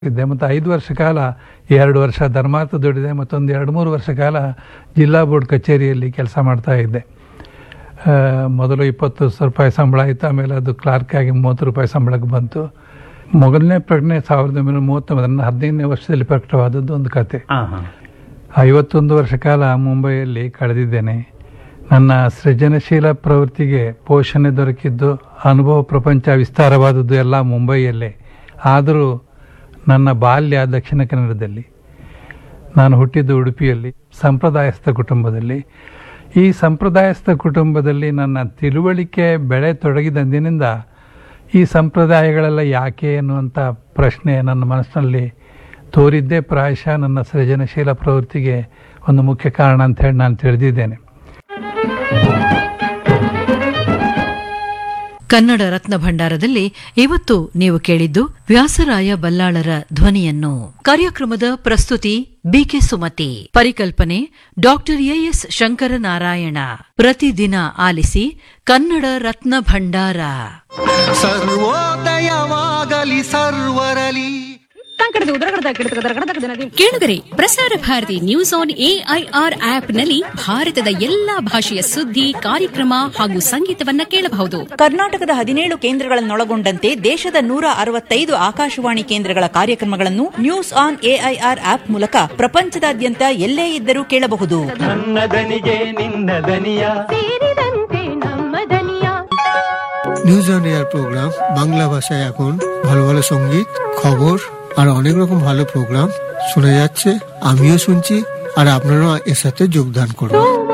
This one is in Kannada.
ಇದ್ದೆ ಮತ್ತು ಐದು ವರ್ಷ ಕಾಲ ಎರಡು ವರ್ಷ ಧರ್ಮಾರ್ಥ ದುಡಿದೆ ಮತ್ತೊಂದು ಎರಡು ಮೂರು ವರ್ಷ ಕಾಲ ಜಿಲ್ಲಾ ಬೋರ್ಡ್ ಕಚೇರಿಯಲ್ಲಿ ಕೆಲಸ ಮಾಡ್ತಾ ಇದ್ದೆ ಆ, ಮೊದಲು ಇಪ್ಪತ್ತು ಸಾವಿರ ರೂಪಾಯಿ ಸಂಬಳ ಇತ್ತು ಆಮೇಲೆ ಅದು ಕ್ಲಾರ್ಕ್ ಆಗಿ ಮೂವತ್ತು ರೂಪಾಯಿ ಸಂಬಳಕ್ಕೆ ಬಂತು ಮೊದಲನೇ ಪ್ರಜ್ಞೆ ಸಾವಿರದ ಒಂಬೈನೂರ ಮೂವತ್ತೊಂಬತ್ತರಲ್ಲಿ ಹದಿನೈದನೇ ವರ್ಷದಲ್ಲಿ ಪ್ರಕಟವಾದದ್ದು ಒಂದು ಕತೆ ಹಾ ಹಾ ಐವತ್ತೊಂದು ವರ್ಷ ಕಾಲ ಮುಂಬೈಯಲ್ಲಿ ಕಳೆದಿದ್ದೇನೆ ನನ್ನ ಸೃಜನಶೀಲ ಪ್ರವೃತ್ತಿಗೆ ಪೋಷಣೆ ದೊರಕಿದ್ದು ಅನುಭವ ಪ್ರಪಂಚ ವಿಸ್ತಾರವಾದದ್ದು ಎಲ್ಲ ಮುಂಬೈಯಲ್ಲೇ ಆದರೂ ನನ್ನ ಬಾಲ್ಯ ದಕ್ಷಿಣ ಕನ್ನಡದಲ್ಲಿ ನಾನು ಹುಟ್ಟಿದ್ದು ಉಡುಪಿಯಲ್ಲಿ ಸಂಪ್ರದಾಯಸ್ಥ ಕುಟುಂಬದಲ್ಲಿ ಈ ಸಂಪ್ರದಾಯಸ್ಥ ಕುಟುಂಬದಲ್ಲಿ ನನ್ನ ತಿಳುವಳಿಕೆ ಬೆಳೆ ತೊಡಗಿದಂದಿನಿಂದ ಈ ಸಂಪ್ರದಾಯಗಳೆಲ್ಲ ಯಾಕೆ ಅನ್ನುವಂಥ ಪ್ರಶ್ನೆ ನನ್ನ ಮನಸ್ಸಿನಲ್ಲಿ ತೋರಿದ್ದೇ ಪ್ರಾಯಶಃ ನನ್ನ ಸೃಜನಶೀಲ ಪ್ರವೃತ್ತಿಗೆ ಒಂದು ಮುಖ್ಯ ಕಾರಣ ಅಂತ ಹೇಳಿ ನಾನು ತಿಳಿದಿದ್ದೇನೆ ಕನ್ನಡ ರತ್ನ ಭಂಡಾರದಲ್ಲಿ ಇವತ್ತು ನೀವು ಕೇಳಿದ್ದು ವ್ಯಾಸರಾಯ ಬಲ್ಲಾಳರ ಧ್ವನಿಯನ್ನು ಕಾರ್ಯಕ್ರಮದ ಪ್ರಸ್ತುತಿ ಬಿಕೆ ಸುಮತಿ ಪರಿಕಲ್ಪನೆ ಡಾಕ್ಟರ್ ಎಎಸ್ ಶಂಕರನಾರಾಯಣ ಪ್ರತಿದಿನ ಆಲಿಸಿ ಕನ್ನಡ ರತ್ನ ಭಂಡಾರ ಸರ್ವೋದಯವಾಗಲಿ ಸರ್ವರಲಿ ಕೇಳಿದರೆ ಪ್ರಸಾರ ಭಾರತಿ ನ್ಯೂಸ್ ಆನ್ ಎಐಆರ್ ಆಪ್ನಲ್ಲಿ ಭಾರತದ ಎಲ್ಲಾ ಭಾಷೆಯ ಸುದ್ದಿ ಕಾರ್ಯಕ್ರಮ ಹಾಗೂ ಸಂಗೀತವನ್ನ ಕೇಳಬಹುದು ಕರ್ನಾಟಕದ ಹದಿನೇಳು ಕೇಂದ್ರಗಳನ್ನೊಳಗೊಂಡಂತೆ ದೇಶದ ನೂರ ಅರವತ್ತೈದು ಆಕಾಶವಾಣಿ ಕೇಂದ್ರಗಳ ಕಾರ್ಯಕ್ರಮಗಳನ್ನು ನ್ಯೂಸ್ ಆನ್ ಎಐಆರ್ ಆಪ್ ಮೂಲಕ প্রಪಂಚದಾದ್ಯಂತ ಎಲ್ಲೇ ಇದ್ದರೂ ಕೇಳಬಹುದು ನನ್ನ ದನಿಗೆ ನಿನ್ನ দনিয়া ಸೇರಿದಂತೆ ನಮ್ಮ ದನಿಯ news on air program Bangla ভাষায় এখন ভালো ভালো সঙ্গীত খবর আর অনেক রকম ভালো প্রোগ্রাম শোনা যাচ্ছে আমিও শুনছি আর আপনারাও এর সাথে যোগদান করুন